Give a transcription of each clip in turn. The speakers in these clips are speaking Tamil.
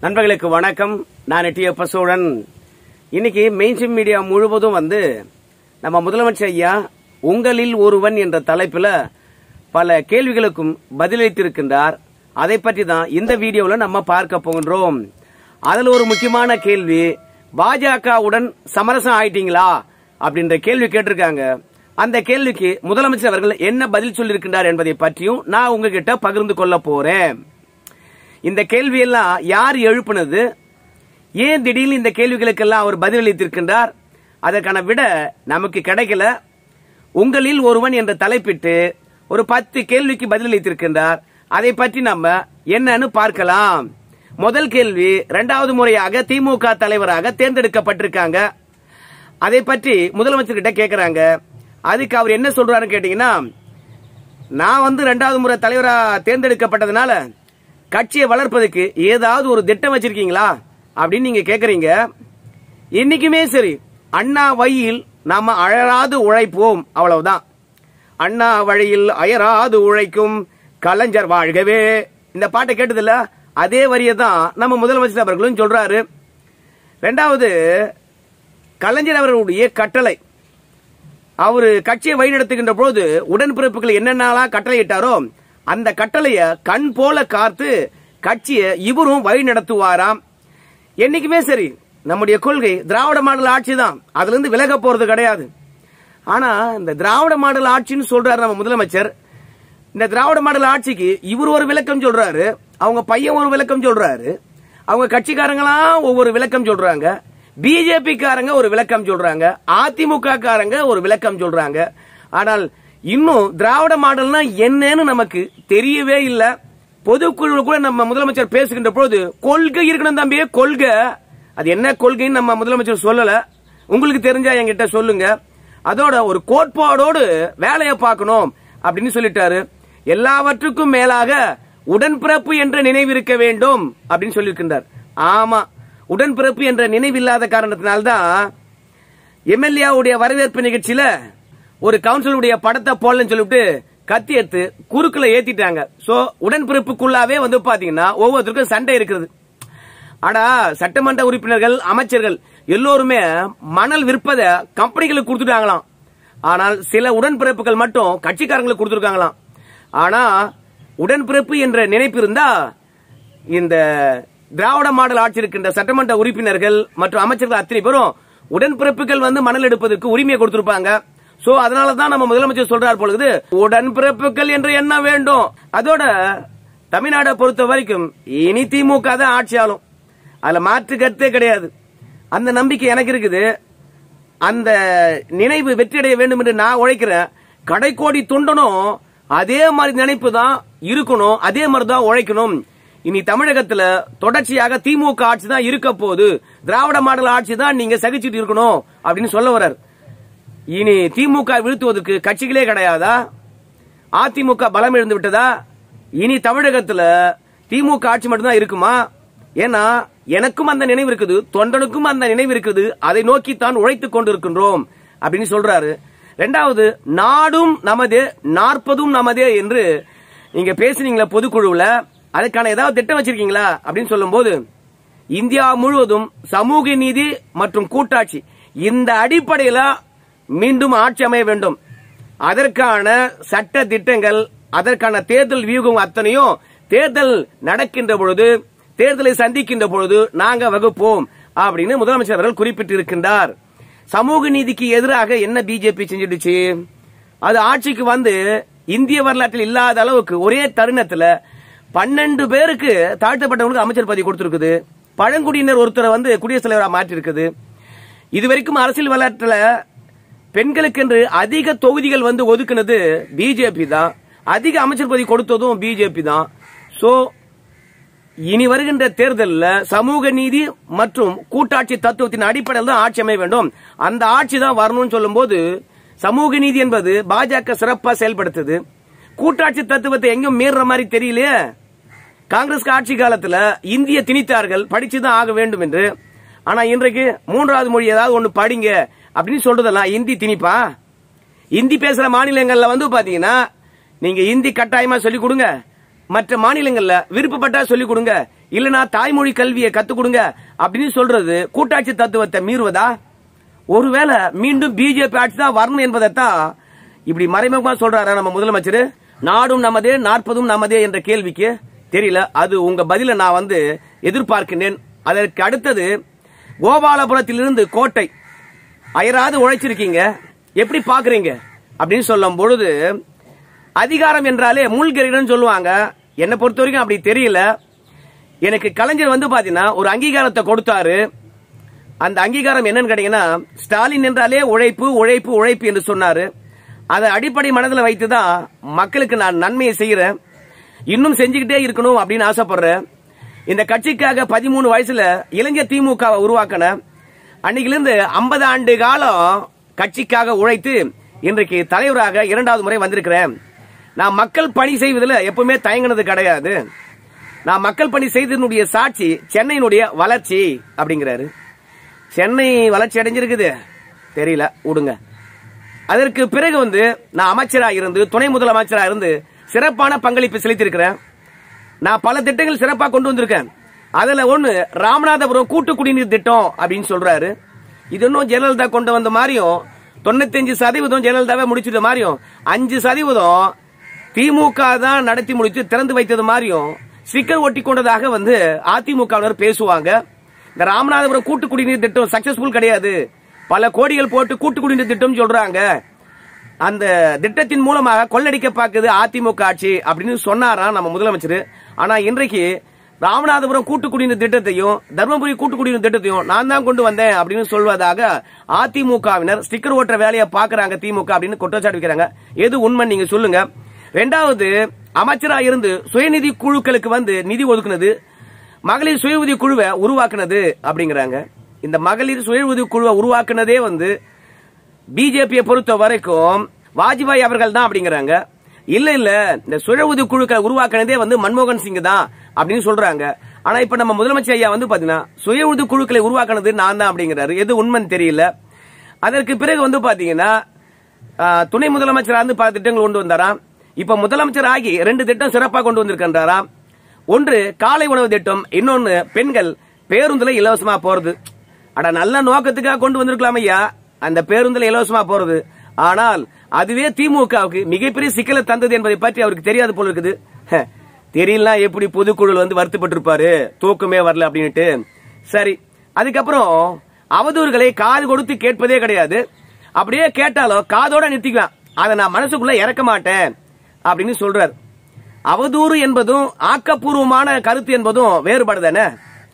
நண்பர்களுக்கு வணக்கம் நான் டி எப் சோழன் இன்னைக்கு மெயின்ஸ்ட்ரீம் மீடியா முழுவதும் வந்து நம்ம முதலமைச்சர் ஐயா உங்களில் ஒருவன் என்ற தலைப்புல பல கேள்விகளுக்கும் பதிலளித்திருக்கின்றார் அதை பற்றி தான் இந்த வீடியோல நம்ம பார்க்க போகின்றோம் அதுல ஒரு முக்கியமான கேள்வி பாஜகவுடன் சமரசம் ஆயிட்டீங்களா அப்படின்ற கேள்வி கேட்டிருக்காங்க அந்த கேள்விக்கு முதலமைச்சர் அவர்கள் என்ன பதில் சொல்லியிருக்கின்றார் என்பதை பற்றியும் நான் உங்ககிட்ட பகிர்ந்து கொள்ள போறேன் இந்த கேள்வியெல்லாம் யார் எழுப்புனது ஏன் திடீர்னு இந்த கேள்விகளுக்கெல்லாம் அவர் பதிலளித்திருக்கின்றார் அதற்கான விட நமக்கு கிடைக்கல உங்களில் ஒருவன் என்ற தலைப்பிட்டு ஒரு பத்து கேள்விக்கு பதிலளித்திருக்கின்றார் அதை பற்றி நம்ம என்னன்னு பார்க்கலாம் முதல் கேள்வி இரண்டாவது முறையாக திமுக தலைவராக தேர்ந்தெடுக்கப்பட்டிருக்காங்க அதை பற்றி முதலமைச்சர் கிட்ட கேக்குறாங்க அதுக்கு அவர் என்ன சொல்றாருன்னு கேட்டீங்கன்னா நான் வந்து ரெண்டாவது முறை தலைவரா தேர்ந்தெடுக்கப்பட்டதுனால கட்சியை வளர்ப்பதற்கு ஏதாவது ஒரு திட்டம் வச்சிருக்கீங்களா அப்படின்னு நீங்க கேக்குறீங்க இன்னைக்குமே சரி அண்ணா வழியில் நாம அழறாது உழைப்போம் அவ்வளவுதான் அண்ணா வழியில் அயராது உழைக்கும் கலைஞர் வாழ்கவே இந்த பாட்டை கேட்டதில்ல அதே வரியை தான் நம்ம முதலமைச்சர் அவர்களும் சொல்றாரு ரெண்டாவது கலைஞர் அவர்களுடைய கட்டளை அவரு கட்சியை வழிநடத்துகின்ற போது உடன்பிறப்புகள் என்னென்னலாம் கட்டளையிட்டாரோ அந்த கட்டளைய கண் போல காத்து கட்சியை இவரும் வழி நடத்துவாராம் என்னைக்குமே சரி நம்முடைய கொள்கை திராவிட மாடல் ஆட்சி தான் அதுல இருந்து விலக போறது கிடையாது ஆனா இந்த திராவிட மாடல் ஆட்சின்னு சொல்றாரு நம்ம முதலமைச்சர் இந்த திராவிட மாடல் ஆட்சிக்கு இவர் ஒரு விளக்கம் சொல்றாரு அவங்க பையன் ஒரு விளக்கம் சொல்றாரு அவங்க கட்சிக்காரங்களாம் ஒவ்வொரு விளக்கம் சொல்றாங்க பிஜேபி காரங்க ஒரு விளக்கம் சொல்றாங்க அதிமுக காரங்க ஒரு விளக்கம் சொல்றாங்க ஆனால் இன்னும் திராவிட மாடல்னா என்னன்னு நமக்கு தெரியவே இல்ல பொதுக்குழு கூட நம்ம முதலமைச்சர் பேசுகின்ற பொழுது கொள்கை இருக்கணும் தம்பி கொள்கை அது என்ன கொள்கைன்னு நம்ம முதலமைச்சர் சொல்லல உங்களுக்கு தெரிஞ்சா என்கிட்ட சொல்லுங்க அதோட ஒரு கோட்பாடோடு வேலையை பார்க்கணும் அப்படின்னு சொல்லிட்டாரு எல்லாவற்றுக்கும் மேலாக உடன்பிறப்பு என்ற நினைவு இருக்க வேண்டும் அப்படின்னு சொல்லியிருக்கின்றார் ஆமா உடன்பிறப்பு என்ற நினைவு இல்லாத காரணத்தினால்தான் எம்எல்ஏவுடைய வரவேற்பு நிகழ்ச்சியில ஒரு கவுன்சிலுடைய படத்தை போடலன்னு சொல்லிட்டு கத்தி எடுத்து குறுக்குல ஏத்திட்டாங்க சோ உடன்பிறப்புக்குள்ளாவே வந்து பாத்தீங்கன்னா ஒவ்வொருத்தருக்கும் சண்டை இருக்குது ஆனா சட்டமன்ற உறுப்பினர்கள் அமைச்சர்கள் எல்லோருமே மணல் விற்பதை கம்பெனிகளுக்கு கொடுத்துட்டாங்களாம் ஆனால் சில உடன்பிறப்புகள் மட்டும் கட்சிக்காரங்களுக்கு கொடுத்துருக்காங்களாம் ஆனா உடன்பிறப்பு என்ற நினைப்பு இருந்தா இந்த திராவிட மாடல் ஆட்சி இருக்கின்ற சட்டமன்ற உறுப்பினர்கள் மற்றும் அமைச்சர்கள் அத்தனை பேரும் உடன்பிறப்புகள் வந்து மணல் எடுப்பதற்கு உரிமையை கொடுத்திருப்பாங்க சோ அதனாலதான் நம்ம முதலமைச்சர் சொல்றார் பொழுது உடன்பிறப்புகள் என்று என்ன வேண்டும் அதோட தமிழ்நாடை பொறுத்த வரைக்கும் இனி திமுக தான் ஆட்சி ஆளும் அதுல மாற்று கருத்தே கிடையாது அந்த நம்பிக்கை எனக்கு இருக்குது அந்த நினைவு வெற்றியடைய வேண்டும் என்று நான் உழைக்கிறேன் கடைக்கோடி துண்டனும் அதே மாதிரி நினைப்பு தான் இருக்கணும் அதே மாதிரி தான் உழைக்கணும் இனி தமிழகத்துல தொடர்ச்சியாக திமுக ஆட்சி தான் இருக்க போகுது திராவிட மாடல் ஆட்சி தான் நீங்க சகிச்சுட்டு இருக்கணும் அப்படின்னு சொல்ல வர்றார் இனி திமுக வீழ்த்துவதற்கு கட்சிகளே கிடையாதா அதிமுக பலம் இழந்து விட்டதா இனி தமிழகத்துல திமுக ஆட்சி மட்டும்தான் இருக்குமா ஏன்னா எனக்கும் அந்த நினைவு இருக்குது தொண்டனுக்கும் அந்த நினைவு இருக்குது அதை நோக்கி தான் உழைத்துக் கொண்டிருக்கின்றோம் அப்படின்னு சொல்றாரு ரெண்டாவது நாடும் நமதே நாற்பதும் நமதே என்று நீங்க பேசுனீங்களா பொதுக்குழுவுல அதுக்கான ஏதாவது திட்டம் வச்சிருக்கீங்களா அப்படின்னு சொல்லும்போது இந்தியா முழுவதும் சமூக நீதி மற்றும் கூட்டாட்சி இந்த அடிப்படையில மீண்டும் ஆட்சி அமைய வேண்டும் அதற்கான சட்ட திட்டங்கள் அதற்கான தேர்தல் வியூகம் அத்தனையும் தேர்தல் நடக்கின்ற பொழுது தேர்தலை சந்திக்கின்ற பொழுது நாங்க வகுப்போம் அப்படின்னு முதலமைச்சர் அவர்கள் குறிப்பிட்டிருக்கின்றார் சமூக நீதிக்கு எதிராக என்ன பிஜேபி செஞ்சிடுச்சு அது ஆட்சிக்கு வந்து இந்திய வரலாற்றில் இல்லாத அளவுக்கு ஒரே தருணத்துல பன்னெண்டு பேருக்கு தாழ்த்தப்பட்டவங்களுக்கு அமைச்சர் பதவி கொடுத்திருக்குது பழங்குடியினர் ஒருத்தரை வந்து குடியரசுத் தலைவராக மாற்றி இருக்குது இதுவரைக்கும் அரசியல் வரலாற்றுல பெண்களுக்கென்று அதிக தொகுதிகள் வந்து ஒதுக்குனது பிஜேபி தான் அதிக அமைச்சர் பதவி கொடுத்ததும் பிஜேபி தான் சோ இனி வருகின்ற தேர்தலில் சமூக நீதி மற்றும் கூட்டாட்சி தத்துவத்தின் அடிப்படையில் தான் ஆட்சி அமைய வேண்டும் அந்த ஆட்சி தான் வரணும்னு சொல்லும்போது சமூக நீதி என்பது பாஜக சிறப்பா செயல்படுத்துது கூட்டாட்சி தத்துவத்தை எங்கேயும் மீறுற மாதிரி தெரியலையே காங்கிரஸ் ஆட்சி காலத்துல இந்திய திணித்தார்கள் படிச்சுதான் ஆக வேண்டும் என்று ஆனா இன்றைக்கு மூன்றாவது மொழி ஏதாவது ஒண்ணு படிங்க அப்படின்னு சொல்றதெல்லாம் இந்தி திணிப்பா இந்தி பேசுற மாநிலங்கள்ல வந்து பாத்தீங்கன்னா நீங்க இந்தி கட்டாயமா சொல்லிக் கொடுங்க மற்ற மாநிலங்கள்ல விருப்பப்பட்டா சொல்லிக் கொடுங்க இல்லனா தாய்மொழி கல்வியை கத்துக் கொடுங்க அப்படின்னு சொல்றது கூட்டாட்சி தத்துவத்தை மீறுவதா ஒருவேளை மீண்டும் பிஜேபி ஆட்சி தான் வரணும் என்பதைத்தான் இப்படி மறைமுகமா சொல்றாரா நம்ம முதலமைச்சர் நாடும் நமதே நாற்பதும் நமதே என்ற கேள்விக்கு தெரியல அது உங்க பதில நான் வந்து எதிர்பார்க்கின்றேன் அதற்கு அடுத்தது கோபாலபுரத்திலிருந்து கோட்டை அயராது உழைச்சிருக்கீங்க எப்படி பாக்குறீங்க அப்படின்னு சொல்லும் பொழுது அதிகாரம் என்றாலே மூழ்கிறீங்கன்னு சொல்லுவாங்க என்னை பொறுத்த வரைக்கும் அப்படி தெரியல எனக்கு கலைஞர் வந்து பாத்தீங்கன்னா ஒரு அங்கீகாரத்தை கொடுத்தாரு அந்த அங்கீகாரம் என்னன்னு கேட்டீங்கன்னா ஸ்டாலின் என்றாலே உழைப்பு உழைப்பு உழைப்பு என்று சொன்னாரு அதை அடிப்படை மனதில் வைத்து தான் மக்களுக்கு நான் நன்மையை செய்யறேன் இன்னும் செஞ்சுக்கிட்டே இருக்கணும் அப்படின்னு ஆசைப்படுறேன் இந்த கட்சிக்காக பதிமூணு வயசுல இளைஞர் திமுகவை உருவாக்கினேன் அன்னைக்கிலிருந்து ஐம்பது ஆண்டு காலம் கட்சிக்காக உழைத்து இன்றைக்கு தலைவராக இரண்டாவது முறை வந்திருக்கிறேன் நான் மக்கள் பணி செய்வதில் எப்பவுமே தயங்கினது கிடையாது நான் மக்கள் பணி செய்ததனுடைய சாட்சி சென்னையினுடைய வளர்ச்சி அப்படிங்கிறாரு சென்னை வளர்ச்சி அடைஞ்சிருக்குது தெரியல விடுங்க அதற்கு பிறகு வந்து நான் அமைச்சராக இருந்து துணை முதலமைச்சராக இருந்து சிறப்பான பங்களிப்பு செலுத்தியிருக்கிறேன் நான் பல திட்டங்கள் சிறப்பாக கொண்டு வந்திருக்கேன் அதுல ஒண்ணு ராமநாதபுரம் கூட்டு குடிநீர் திட்டம் அப்படின்னு சொல்றாரு இது இன்னும் ஜெயலலிதா கொண்டு வந்த மாதிரியும் தொண்ணூத்தஞ்சு சதவீதம் ஜெயலலிதாவே முடிச்சது மாதிரியும் அஞ்சு சதவீதம் திமுக தான் நடத்தி முடிச்சு திறந்து வைத்தது மாதிரியும் ஸ்டிக்கர் ஒட்டி கொண்டதாக வந்து அதிமுகவினர் பேசுவாங்க இந்த ராமநாதபுரம் கூட்டு குடிநீர் திட்டம் சக்சஸ்ஃபுல் கிடையாது பல கோடிகள் போட்டு கூட்டு குடிநீர் திட்டம் சொல்றாங்க அந்த திட்டத்தின் மூலமாக கொள்ளடிக்க பார்க்குது அதிமுக ஆட்சி அப்படின்னு சொன்னாராம் நம்ம முதலமைச்சர் ஆனா இன்றைக்கு ராமநாதபுரம் கூட்டு குடிநீர் திட்டத்தையும் தர்மபுரி கூட்டு குடிநீர் திட்டத்தையும் நான் தான் கொண்டு வந்தேன் அப்படின்னு சொல்வதாக அதிமுகவினர் ஸ்டிக்கர் ஓட்டுற வேலையை பாக்குறாங்க திமுக அப்படின்னு குற்றச்சாட்டு வைக்கிறாங்க எது உண்மை நீங்க சொல்லுங்க ரெண்டாவது அமைச்சரா இருந்து சுயநிதி குழுக்களுக்கு வந்து நிதி ஒதுக்குனது மகளிர் சுய உதவி குழுவை உருவாக்குனது அப்படிங்கிறாங்க இந்த மகளிர் சுய உதவி குழுவை உருவாக்குனதே வந்து பிஜேபியை பொறுத்த வரைக்கும் வாஜ்பாய் அவர்கள் தான் அப்படிங்கிறாங்க இல்ல இல்ல இந்த சுய உதவி குழுக்களை உருவாக்குனதே வந்து மன்மோகன் சிங் தான் அப்படின்னு சொல்றாங்க ஆனா இப்ப நம்ம முதலமைச்சர் ஐயா வந்து பாத்தீங்கன்னா சுய உதவி குழுக்களை உருவாக்குனது நான் தான் அப்படிங்கிறாரு எது உண்மைன்னு தெரியல அதற்கு பிறகு வந்து பாத்தீங்கன்னா ஆ, துணை முதலமைச்சரா இருந்து பல திட்டங்கள் கொண்டு வந்தாராம் இப்ப முதலமைச்சர் ஆகி ரெண்டு திட்டம் சிறப்பா கொண்டு வந்திருக்கின்றாராம் ஒன்று காலை உணவு திட்டம் இன்னொன்னு பெண்கள் பேருந்துல இலவசமா போறது அட நல்ல நோக்கத்துக்காக கொண்டு வந்திருக்கலாம் ஐயா அந்த பேருந்துல இலவசமா போறது ஆனால் அதுவே திமுகவுக்கு மிகப்பெரிய சிக்கலை தந்தது என்பதை பற்றி அவருக்கு தெரியாது போல இருக்குது ஹ, தெரியல எப்படி பொதுக்குழு வந்து வருத்தப்பட்டு இருப்பாரு தூக்கமே வரல அப்படின்ட்டு சரி அதுக்கப்புறம் அவதூறுகளை காது கொடுத்து கேட்பதே கிடையாது அப்படியே கேட்டாலும் காதோட நிறுத்திக்குவேன் அதை நான் மனசுக்குள்ள இறக்க மாட்டேன் அப்படின்னு சொல்றாரு அவதூறு என்பதும் ஆக்கப்பூர்வமான கருத்து என்பதும் வேறுபடுதானே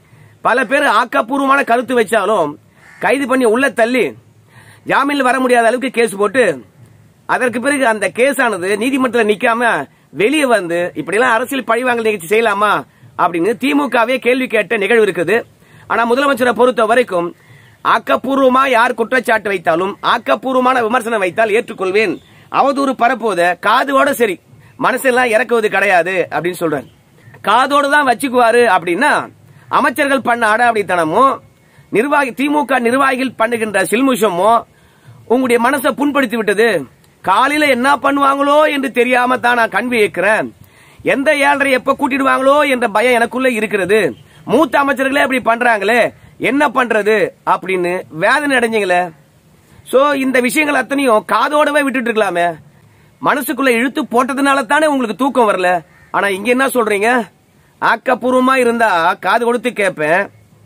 பல பேர் ஆக்கப்பூர்வமான கருத்து வச்சாலும் கைது பண்ணி உள்ள தள்ளி ஜாமீன்ல வர முடியாத அளவுக்கு கேஸ் போட்டு அதற்கு பிறகு அந்த கேஸ் ஆனது நீதிமன்றத்தில் நிக்காம வெளியே வந்து இப்படிலாம் அரசியல் பழிவாங்கல் நிகழ்ச்சி செய்யலாமா அப்படின்னு திமுகவே கேள்வி கேட்ட நிகழ்வு இருக்குது ஆனா முதலமைச்சரை பொறுத்த வரைக்கும் ஆக்கப்பூர்வமா யார் குற்றச்சாட்டு வைத்தாலும் ஆக்கப்பூர்வமான விமர்சனம் வைத்தால் ஏற்றுக்கொள்வேன் அவதூறு பரப்புவத காதோட சரி மனசெல்லாம் இறக்குவது கிடையாது அப்படின்னு சொல்றாரு காதோடு தான் வச்சுக்குவாரு அப்படின்னா அமைச்சர்கள் பண்ண அடாவடித்தனமும் நிர்வாகி திமுக நிர்வாகிகள் பண்ணுகின்ற சில்முஷமோ உங்களுடைய மனசை புண்படுத்தி விட்டது காலையில என்ன பண்ணுவாங்களோ என்று தெரியாம தான் நான் கண் வியக்கிறேன் எந்த ஏழரை எப்ப கூட்டிடுவாங்களோ என்ற பயம் எனக்குள்ள இருக்கிறது மூத்த அமைச்சர்களே அப்படி பண்றாங்களே என்ன பண்றது அப்படின்னு வேதனை அடைஞ்சீங்களே சோ இந்த விஷயங்கள் அத்தனையும் காதோடவே விட்டுட்டு இருக்கலாமே மனசுக்குள்ள இழுத்து போட்டதுனால தானே உங்களுக்கு தூக்கம் வரல ஆனா இங்க என்ன சொல்றீங்க ஆக்கப்பூர்வமா இருந்தா காது கொடுத்து கேட்பேன்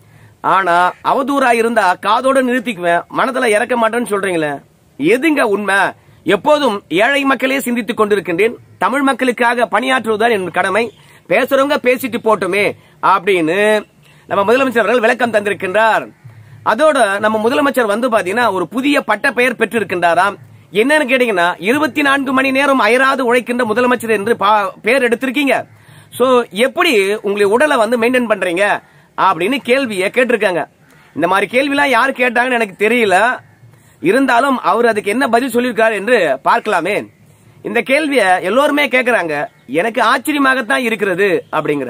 ஆனா அவதூறா இருந்தா காதோட நிறுத்திக்குவேன் மனதுல இறக்க மாட்டேன்னு சொல்றீங்களே எதுங்க உண்மை எப்போதும் ஏழை மக்களே சிந்தித்துக் கொண்டிருக்கின்றேன் தமிழ் மக்களுக்காக பணியாற்றுவதுதான் என் கடமை பேசுறவங்க பேசிட்டு போட்டுமே அப்படின்னு நம்ம முதலமைச்சர் அவர்கள் விளக்கம் தந்திருக்கின்றார் அதோட நம்ம முதலமைச்சர் வந்து பாத்தீங்கன்னா ஒரு புதிய பட்ட பெயர் பெற்றிருக்கின்றாராம் என்னன்னு கேட்டீங்கன்னா இருபத்தி நான்கு மணி நேரம் அயராது உழைக்கின்ற முதலமைச்சர் என்று பா- பெயர் எடுத்திருக்கீங்க சோ எப்படி உங்களுடைய உடலை வந்து மெயின்டைன் பண்றீங்க அப்படின்னு கேள்வியை கேட்டிருக்காங்க இந்த மாதிரி கேள்விலாம் யார் கேட்டாங்கன்னு எனக்கு தெரியல இருந்தாலும் அவர் அதுக்கு என்ன பதில் சொல்லியிருக்காரு என்று பார்க்கலாமே இந்த கேள்வியை எல்லோருமே கேட்கறாங்க எனக்கு ஆச்சரியமாகத்தான் இருக்கிறது அப்படிங்கிற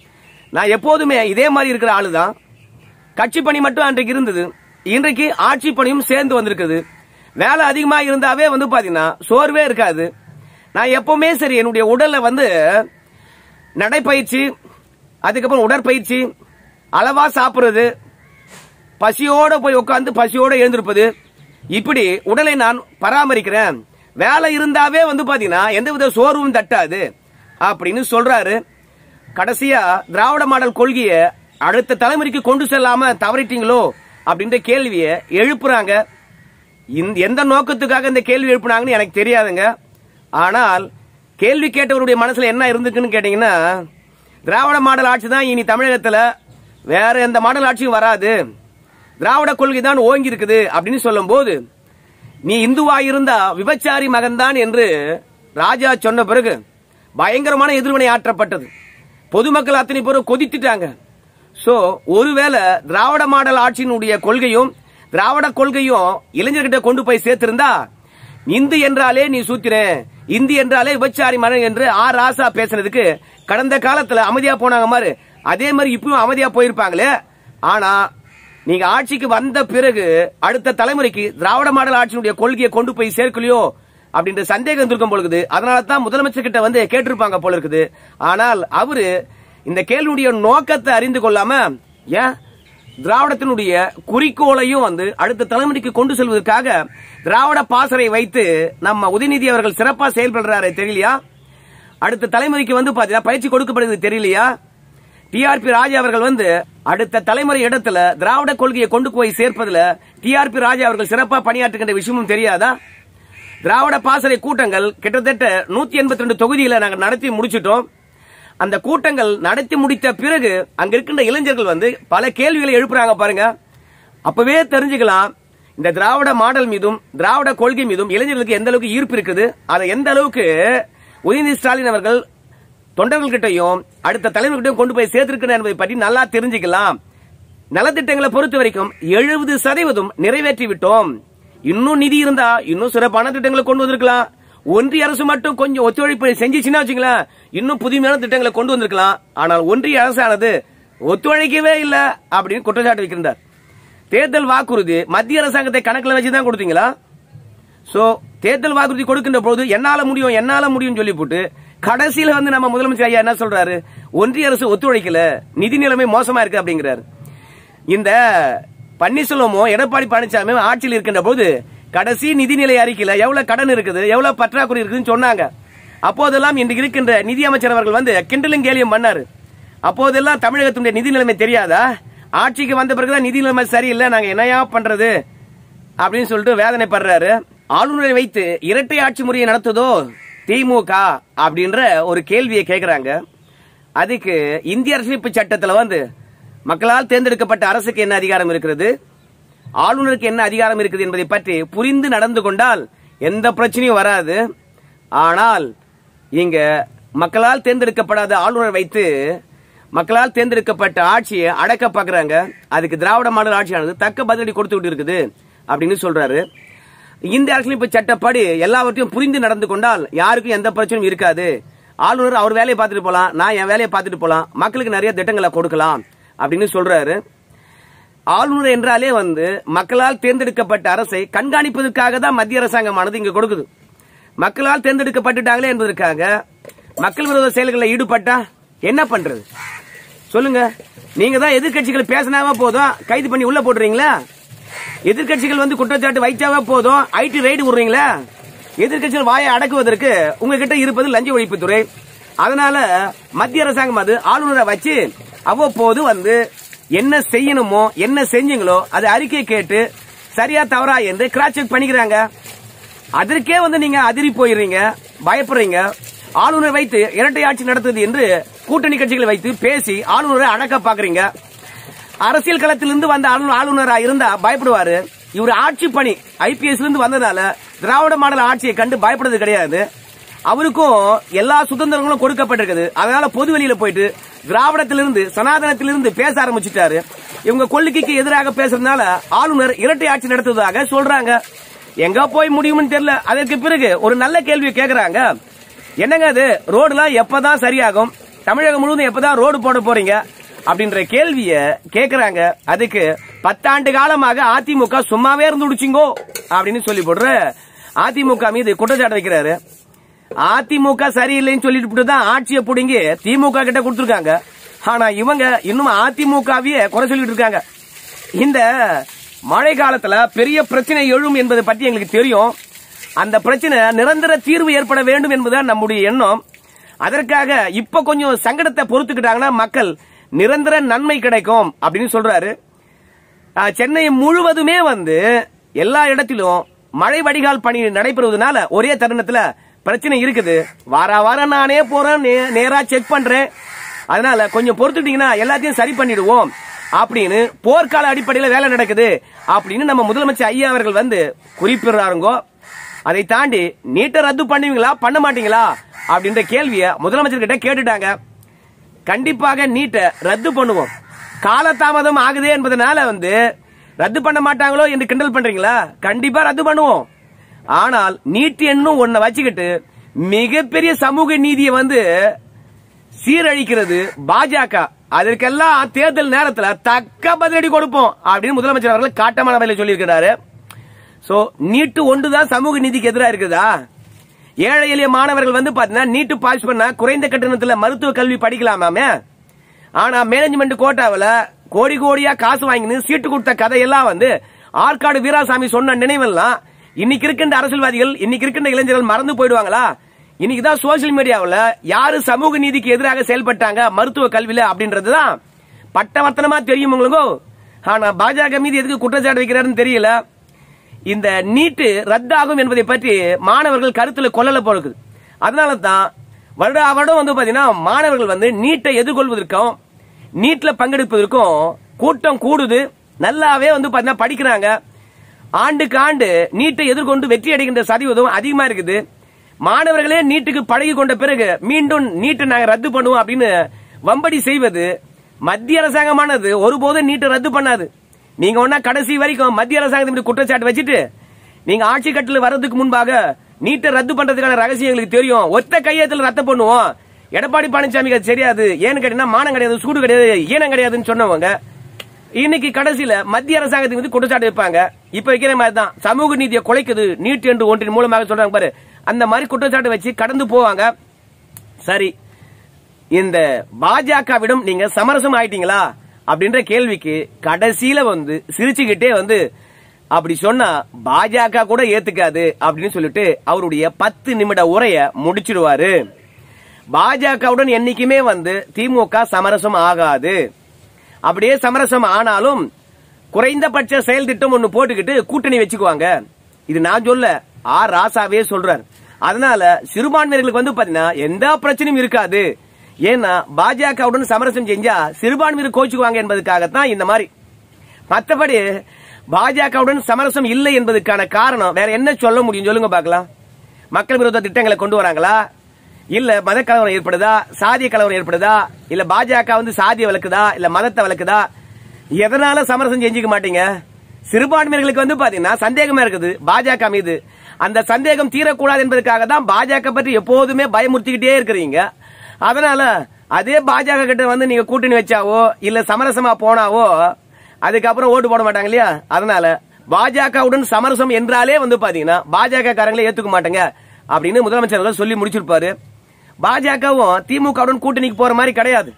நான் எப்போதுமே இதே மாதிரி இருக்கிற ஆளுதான் கட்சி பணி மட்டும் அன்றைக்கு இருந்தது இன்றைக்கு ஆட்சி பணியும் சேர்ந்து வந்திருக்குது வேலை அதிகமா இருந்தாவே வந்து பாத்தீங்கன்னா சோர்வே இருக்காது நான் எப்பவுமே சரி என்னுடைய உடல்ல வந்து நடைப்பயிற்சி அதுக்கப்புறம் உடற்பயிற்சி அளவா சாப்பிடுறது பசியோட போய் உட்காந்து பசியோட எழுந்திருப்பது இப்படி உடலை நான் பராமரிக்கிறேன் வேலை இருந்தாவே வந்து பாத்தீங்கன்னா எந்தவித சோர்வும் தட்டாது அப்படின்னு சொல்றாரு கடைசியா திராவிட மாடல் கொள்கையை அடுத்த தலைமுறைக்கு கொண்டு செல்லாம தவறிட்டீங்களோ அப்படின்ற கேள்வியை எழுப்புறாங்க இந்த எந்த நோக்கத்துக்காக இந்த கேள்வி எழுப்புனாங்கன்னு எனக்கு தெரியாதுங்க ஆனால் கேள்வி கேட்டவருடைய மனசுல என்ன இருந்துக்குன்னு கேட்டீங்கன்னா திராவிட மாடல் ஆட்சி தான் இனி தமிழகத்துல வேற எந்த மாடல் ஆட்சியும் வராது திராவிட கொள்கை தான் ஓங்கி இருக்குது அப்படின்னு சொல்லும்போது நீ இந்துவா இருந்தா விபச்சாரி மகன்தான் என்று ராஜா சொன்ன பிறகு பயங்கரமான எதிர்வினை ஆற்றப்பட்டது பொதுமக்கள் அத்தனை பேரும் கொதித்துட்டாங்க சோ ஒருவேளை திராவிட மாடல் ஆட்சியினுடைய கொள்கையும் திராவிட கொள்கையும் இளைஞர்கிட்ட கொண்டு போய் சேர்த்திருந்தா இந்து என்றாலே நீ சூத்திரன் இந்தி என்றாலே விபச்சாரி மகன் என்று ஆர் ராசா பேசுனதுக்கு கடந்த காலத்துல அமைதியா போனாங்க மாதிரி அதே மாதிரி இப்பவும் அமைதியா போயிருப்பாங்களே ஆனா நீங்க ஆட்சிக்கு வந்த பிறகு அடுத்த தலைமுறைக்கு திராவிட மாடல் ஆட்சியினுடைய கொள்கையை கொண்டு போய் சேர்க்கலையோ அப்படின்ற சந்தேகம் இருக்கும் பொழுது அதனால தான் முதலமைச்சர் கிட்ட வந்து கேட்டிருப்பாங்க போல இருக்குது ஆனால் அவரு இந்த கேள்வியுடைய நோக்கத்தை அறிந்து கொள்ளாம ஏன் திராவிடத்தினுடைய குறிக்கோளையும் வந்து அடுத்த தலைமுறைக்கு கொண்டு செல்வதற்காக திராவிட பாசறை வைத்து நம்ம உதயநிதி அவர்கள் சிறப்பா செயல்படுறாரு தெரியலையா அடுத்த தலைமுறைக்கு வந்து பாத்தீங்கன்னா பயிற்சி கொடுக்கப்படுது தெரியலையா டிஆர்பி ராஜா அவர்கள் வந்து அடுத்த தலைமுறை இடத்துல திராவிட கொள்கையை கொண்டு போய் சேர்ப்பதுல டிஆர்பி ராஜா அவர்கள் சிறப்பா பணியாற்றுகின்ற விஷயமும் தெரியாதா திராவிட பாசறை கூட்டங்கள் கிட்டத்தட்ட நூத்தி எண்பத்தி ரெண்டு தொகுதியில நாங்க நடத்தி முடிச்சிட்டோம் அந்த கூட்டங்கள் நடத்தி முடித்த பிறகு அங்க இருக்கின்ற இளைஞர்கள் வந்து பல கேள்விகளை எழுப்புறாங்க பாருங்க அப்பவே தெரிஞ்சுக்கலாம் இந்த திராவிட மாடல் மீதும் திராவிட கொள்கை மீதும் இளைஞர்களுக்கு எந்த அளவுக்கு ஈர்ப்பு இருக்குது அதை எந்த அளவுக்கு உதயநிதி ஸ்டாலின் அவர்கள் தொண்டர்கள்கிட்டையும் அடுத்த தலைவர்கிட்டையும் கொண்டு போய் சேர்த்திருக்கிறார் என்பதை பற்றி நல்லா தெரிஞ்சுக்கலாம் நலத்திட்டங்களை பொறுத்த வரைக்கும் எழுபது சதவீதம் நிறைவேற்றி விட்டோம் இன்னும் நிதி இருந்தா இன்னும் சிறப்பான திட்டங்களை கொண்டு வந்திருக்கலாம் ஒன்றிய அரசு மட்டும் கொஞ்சம் ஒத்துழைப்பு செஞ்சுச்சுன்னா வச்சுங்களேன் இன்னும் புதுமையான திட்டங்களை கொண்டு வந்திருக்கலாம் ஆனால் ஒன்றிய அரசானது ஒத்துழைக்கவே இல்ல அப்படின்னு குற்றச்சாட்டு வைக்கின்றார் தேர்தல் வாக்குறுதி மத்திய அரசாங்கத்தை கணக்குல வச்சு தான் கொடுத்தீங்களா சோ தேர்தல் வாக்குறுதி கொடுக்கின்ற போது என்னால முடியும் என்னால முடியும் சொல்லி போட்டு கடைசியில வந்து நம்ம முதலமைச்சர் ஐயா என்ன சொல்றாரு ஒன்றிய அரசு ஒத்துழைக்கல நிதி நிலைமை மோசமா இருக்கு அப்படிங்கிறாரு இந்த பன்னீர்செல்வமோ எடப்பாடி பழனிசாமி ஆட்சியில் இருக்கின்ற போது கடைசி நிதிநிலை அறிக்கையில எவ்வளவு கடன் இருக்குது எவ்வளவு பற்றாக்குறை இருக்குதுன்னு சொன்னாங்க அப்போதெல்லாம் இன்று இருக்கின்ற நிதி அமைச்சர் அவர்கள் வந்து கிண்டலும் கேலியும் பண்ணாரு அப்போதெல்லாம் தமிழகத்துடைய நிதி நிலைமை தெரியாதா ஆட்சிக்கு வந்த பிறகுதான் நிதி நிலைமை சரியில்லை நாங்க என்னையா பண்றது அப்படின்னு சொல்லிட்டு வேதனைப்படுறாரு ஆளுநரை வைத்து இரட்டை ஆட்சி முறையை நடத்துதோ திமுக அப்படின்ற ஒரு கேள்வியை கேக்குறாங்க அதுக்கு இந்திய அரசியலமைப்பு சட்டத்துல வந்து மக்களால் தேர்ந்தெடுக்கப்பட்ட அரசுக்கு என்ன அதிகாரம் இருக்கிறது ஆளுநருக்கு என்ன அதிகாரம் இருக்குது என்பதை பற்றி புரிந்து நடந்து கொண்டால் எந்த பிரச்சனையும் வராது ஆனால் இங்க மக்களால் தேர்ந்தெடுக்கப்படாத ஆளுநர் வைத்து மக்களால் தேர்ந்தெடுக்கப்பட்ட ஆட்சியை அடக்க பாக்குறாங்க அதுக்கு திராவிட மாடல் ஆட்சியானது தக்க பதிலடி கொடுத்துக்கிட்டு இருக்குது அப்படின்னு சொல்றாரு இந்த அரசியலமைப்பு சட்டப்படி எல்லாவற்றையும் புரிந்து நடந்து கொண்டால் யாருக்கும் எந்த பிரச்சனையும் இருக்காது ஆளுநர் அவர் வேலையை பார்த்துட்டு போலாம் நான் என் வேலையை பார்த்துட்டு போலாம் மக்களுக்கு நிறைய திட்டங்களை கொடுக்கலாம் அப்படின்னு சொல்றாரு ஆளுநர் என்றாலே வந்து மக்களால் தேர்ந்தெடுக்கப்பட்ட அரசை கண்காணிப்பதற்காக தான் மத்திய அரசாங்கமானது இங்க கொடுக்குது மக்களால் தேர்ந்தெடுக்கப்பட்டுட்டாங்களே என்பதற்காக மக்கள் விரோத செயல்களில் ஈடுபட்டா என்ன பண்றது சொல்லுங்க நீங்க தான் எதிர்க்கட்சிகள் பேசினாவே போதும் கைது பண்ணி உள்ள போடுறீங்களா எதிர்க்கட்சிகள் வந்து குற்றச்சாட்டு வைச்சாவே போதும் ஐடி ரைடு விடுறீங்களா எதிர்க்கட்சிகள் வாயை அடக்குவதற்கு உங்ககிட்ட இருப்பது லஞ்ச ஒழிப்புத்துறை அதனால மத்திய அரசாங்கம் அது ஆளுநரை வச்சு அவ்வப்போது வந்து என்ன செய்யணுமோ என்ன செஞ்சீங்களோ அது அறிக்கை கேட்டு சரியா தவறா என்று கிராஸ் செக் பண்ணிக்கிறாங்க அதற்கே வந்து நீங்க அதிரி போயிடுறீங்க பயப்படுறீங்க ஆளுநர் வைத்து இரட்டை ஆட்சி நடத்துவது என்று கூட்டணி கட்சிகளை வைத்து பேசி ஆளுநரை அடக்க பாக்குறீங்க அரசியல் களத்திலிருந்து வந்த ஆளுநர் ஆளுநரா இருந்தா பயப்படுவாரு இவர் ஆட்சி பணி ஐபிஎஸ் இருந்து வந்ததால திராவிட மாடல் ஆட்சியை கண்டு பயப்படுறது கிடையாது அவருக்கும் எல்லா சுதந்திரங்களும் கொடுக்கப்பட்டிருக்குது அதனால பொது வெளியில போயிட்டு திராவிடத்திலிருந்து சனாதனத்திலிருந்து பேச ஆரம்பிச்சுட்டாரு இவங்க கொள்கைக்கு எதிராக பேசுறதுனால ஆளுநர் இரட்டை ஆட்சி நடத்துவதாக சொல்றாங்க எங்க போய் முடியும்னு தெரியல அதற்கு பிறகு ஒரு நல்ல கேள்வி கேக்குறாங்க என்னங்க அது ரோடுலாம் எப்பதான் சரியாகும் தமிழகம் முழுவதும் எப்பதான் ரோடு போட போறீங்க அப்படின்ற கேள்விய கேக்குறாங்க அதுக்கு பத்தாண்டு காலமாக அதிமுக சும்மாவே இருந்து விடுச்சிங்கோ அப்படின்னு சொல்லி போடுற அதிமுக மீது குற்றச்சாட்டு வைக்கிறாரு அதிமுக சரியில்லைன்னு சொல்லிட்டு தான் ஆட்சியை புடுங்கி திமுக கிட்ட கொடுத்துருக்காங்க ஆனா இவங்க இன்னும் அதிமுகவையே குறை சொல்லிட்டு இருக்காங்க இந்த மழை காலத்துல பெரிய பிரச்சனை எழும் என்பதை பற்றி எங்களுக்கு தெரியும் அந்த பிரச்சனை நிரந்தர தீர்வு ஏற்பட வேண்டும் என்பதுதான் நம்முடைய எண்ணம் அதற்காக இப்ப கொஞ்சம் சங்கடத்தை பொறுத்துக்கிட்டாங்கன்னா மக்கள் நிரந்தர நன்மை கிடைக்கும் அப்படின்னு சொல்றாரு ஆஹ், சென்னை முழுவதுமே வந்து எல்லா இடத்திலும் மழை வடிகால் பணி நடைபெறுவதனால ஒரே தருணத்துல பிரச்சனை இருக்குது வார வாரம் நானே போறேன் நே- நேரா செக் பண்றேன் அதனால கொஞ்சம் பொறுத்துட்டீங்கன்னா எல்லாத்தையும் சரி பண்ணிடுவோம் அப்படின்னு போர்க்கால அடிப்படையில் வேலை நடக்குது அப்படின்னு நம்ம முதலமைச்சர் ஐயா அவர்கள் வந்து குறிப்பிடுறாருங்கோ அதை தாண்டி நீட்டை ரத்து பண்ணுவீங்களா பண்ண மாட்டீங்களா அப்படின்ற கேள்வியை முதலமைச்சர் கிட்ட கேட்டுட்டாங்க கண்டிப்பாக நீட்டை ரத்து பண்ணுவோம் காலதாமதம் ஆகுதே என்பதனால வந்து ரத்து பண்ண மாட்டாங்களோ என்று கிண்டல் பண்றீங்களா கண்டிப்பா ரத்து பண்ணுவோம் ஆனால் நீட் என்னும் ஒன்ன வச்சுக்கிட்டு மிகப்பெரிய சமூக நீதியை வந்து சீரழிக்கிறது பாஜக அதற்கெல்லாம் தேர்தல் நேரத்துல தக்க பதிலடி கொடுப்போம் அப்படின்னு முதலமைச்சர் அவர்கள் காட்டமான வேலை சொல்லியிருக்கிறாரு சோ நீட்டு ஒன்றுதான் சமூக நீதிக்கு எதிராக இருக்குதா ஏழை எளிய மாணவர்கள் வந்து பாத்தீங்கன்னா நீட்டு பாஸ் பண்ணா குறைந்த கட்டணத்துல மருத்துவ கல்வி படிக்கலாமாமே ஆனா மேனேஜ்மெண்ட் கோட்டாவில் கோடி கோடியா காசு வாங்கினு சீட்டு கொடுத்த கதையெல்லாம் வந்து ஆற்காடு வீராசாமி சொன்ன நினைவெல்லாம் இன்னைக்கு இருக்கின்ற அரசியல்வாதிகள் இன்னைக்கு இருக்கின்ற இளைஞர்கள் மறந்து போயிடுவாங்களா இன்னைக்கு தான் சோசியல் மீடியாவில் யாரு சமூக நீதிக்கு எதிராக செயல்பட்டாங்க மருத்துவ கல்வியில அப்படின்றதுதான் பட்டவர்த்தனமா தெரியும் உங்களுக்கு ஆனா பாஜக மீது எதுக்கு குற்றச்சாட்டு வைக்கிறாருன்னு தெரியல இந்த நீட்டு ரத்தாகும் என்பதை பற்றி மாணவர்கள் கருத்துல கொள்ளல போடுது அதனால தான் வருட வருடம் வந்து பாத்தீங்கன்னா மாணவர்கள் வந்து நீட்டை எதிர்கொள்வதற்கும் நீட்ல பங்கெடுப்பதற்கும் கூட்டம் கூடுது நல்லாவே வந்து பாத்தீங்கன்னா படிக்கிறாங்க ஆண்டுக்கு ஆண்டு நீட்டை எதிர்கொண்டு வெற்றி அடைகின்ற சதவீதம் அதிகமா இருக்குது மாணவர்களே நீட்டுக்கு பழகி கொண்ட பிறகு மீண்டும் நீட்டை நாங்க ரத்து பண்ணுவோம் அப்படின்னு வம்படி செய்வது மத்திய அரசாங்கமானது ஒருபோதும் நீட்டை ரத்து பண்ணாது நீங்க ஒன்னா கடைசி வரைக்கும் மத்திய அரசாங்கத்தை மீது குற்றச்சாட்டு வச்சுட்டு நீங்க ஆட்சி கட்டில வர்றதுக்கு முன்பாக நீட்டை ரத்து பண்றதுக்கான ரகசியம் எங்களுக்கு தெரியும் ஒத்த கையத்துல ரத்து பண்ணுவோம் எடப்பாடி பழனிசாமிக்கு அது தெரியாது ஏன்னு கேட்டீங்கன்னா மானம் கிடையாது சூடு கிடையாது ஈனம் கிடையாதுன்னு சொன்னவங்க இன்னைக்கு கடைசியில மத்திய அரசாங்கத்துக்கு வந்து குற்றச்சாட்டு வைப்பாங்க இப்ப வைக்கிற மாதிரி தான் சமூக நீதியை குலைக்குது நீட் என்று ஒன்றின் மூலமாக சொல்றாங்க பாரு அந்த மாதிரி குற்றச்சாட்டு வச்சு கடந்து போவாங்க சரி இந்த பாஜகவிடம் நீங்க சமரசம் ஆயிட்டீங்களா அப்படின்ற கேள்விக்கு கடைசியில வந்து சிரிச்சுக்கிட்டே வந்து அப்படி சொன்னா பாஜக கூட ஏத்துக்காது அப்படின்னு சொல்லிட்டு அவருடைய பத்து நிமிட உரைய முடிச்சிடுவாரு பாஜகவுடன் என்னைக்குமே வந்து திமுக சமரசம் ஆகாது அப்படியே சமரசம் ஆனாலும் குறைந்தபட்ச செயல் திட்டம் ஒன்னு போட்டுக்கிட்டு கூட்டணி வச்சுக்குவாங்க இது நான் சொல்ல ஆர் ராசாவே சொல்றார் அதனால சிறுபான்மையர்களுக்கு வந்து பாத்தீங்கன்னா எந்த பிரச்சனையும் இருக்காது ஏன்னா பாஜகவுடன் சமரசம் செஞ்சா சிறுபான்மையர் கோச்சுக்குவாங்க என்பதற்காகத்தான் இந்த மாதிரி மற்றபடி பாஜகவுடன் சமரசம் இல்லை என்பதற்கான காரணம் வேற என்ன சொல்ல முடியும் சொல்லுங்க பார்க்கலாம் மக்கள் விரோத திட்டங்களை கொண்டு வராங்களா இல்ல மத கலவரம் ஏற்படுதா சாதிய கலவரம் ஏற்படுதா இல்ல பாஜக வந்து சாதிய வளர்க்குதா இல்ல மதத்தை வளர்க்குதா எதனால சமரசம் செஞ்சுக்க மாட்டீங்க சிறுபான்மையர்களுக்கு வந்து பாத்தீங்கன்னா சந்தேகமா இருக்குது பாஜக மீது அந்த சந்தேகம் தீரக்கூடாது என்பதற்காக தான் பாஜக பற்றி எப்போதுமே பயமுறுத்திக்கிட்டே இருக்கிறீங்க அதனால அதே பாஜக கிட்ட வந்து நீங்க கூட்டணி வச்சாவோ இல்ல சமரசமா போனாவோ அதுக்கப்புறம் ஓட்டு போட மாட்டாங்க இல்லையா அதனால பாஜகவுடன் சமரசம் என்றாலே வந்து பாத்தீங்கன்னா பாஜக காரங்களே ஏத்துக்க மாட்டாங்க அப்படின்னு முதலமைச்சர் அவர்கள் சொல்லி முடிச்சிருப்பாரு பாஜகவும் திமுகவுடன் கூட்டணிக்கு போற மாதிரி கிடையாது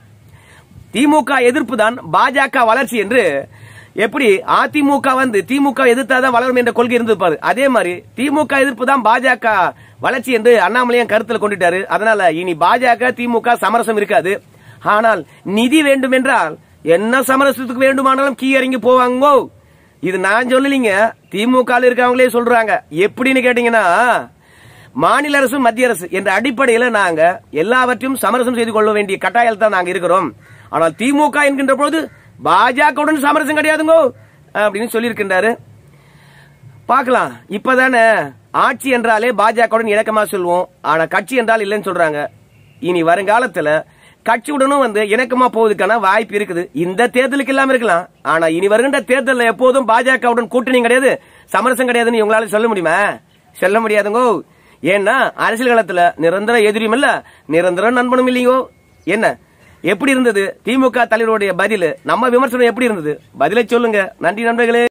திமுக எதிர்ப்பு தான் பாஜக வளர்ச்சி என்று எப்படி அதிமுக வந்து திமுக எதிர்த்தாதான் வளரும் என்ற கொள்கை இருந்திருப்பாரு அதே மாதிரி திமுக எதிர்ப்பு தான் பாஜக வளர்ச்சி என்று அண்ணாமலையும் கருத்தில் கொண்டுட்டாரு அதனால இனி பாஜக திமுக சமரசம் இருக்காது ஆனால் நிதி வேண்டும் என்றால் என்ன சமரசத்துக்கு வேண்டுமானாலும் கீ இறங்கி போவாங்கோ இது நான் சொல்லலீங்க திமுக இருக்கவங்களே சொல்றாங்க எப்படின்னு கேட்டீங்கன்னா மாநில அரசு மத்திய அரசு என்ற அடிப்படையில நாங்க எல்லாவற்றையும் சமரசம் செய்து கொள்ள வேண்டிய கட்டாயத்தில் தான் நாங்க இருக்கிறோம் ஆனால் திமுக என்கின்ற பொழுது பாஜகவுடன் சமரசம் கிடையாதுங்கோ அப்படின்னு சொல்லியிருக்கின்றாரு பார்க்கலாம் இப்பதானே ஆட்சி என்றாலே பாஜகவுடன் இணக்கமா சொல்லுவோம் ஆனா கட்சி என்றால் இல்லைன்னு சொல்றாங்க இனி வருங்காலத்துல கட்சியுடனும் வந்து இணக்கமா போவதற்கான வாய்ப்பு இருக்குது இந்த தேர்தலுக்கு இல்லாம இருக்கலாம் ஆனா இனி வருகின்ற தேர்தலில் எப்போதும் பாஜகவுடன் கூட்டணி கிடையாது சமரசம் கிடையாதுன்னு உங்களால சொல்ல முடியுமா சொல்ல முடியாதுங்கோ ஏன்னா அரசியல் களத்துல நிரந்தர எதிரியும் இல்ல நிரந்தர நண்பனும் இல்லையோ என்ன எப்படி இருந்தது திமுக தலைவருடைய பதில் நம்ம விமர்சனம் எப்படி இருந்தது பதிலை சொல்லுங்க நன்றி நண்பர்களே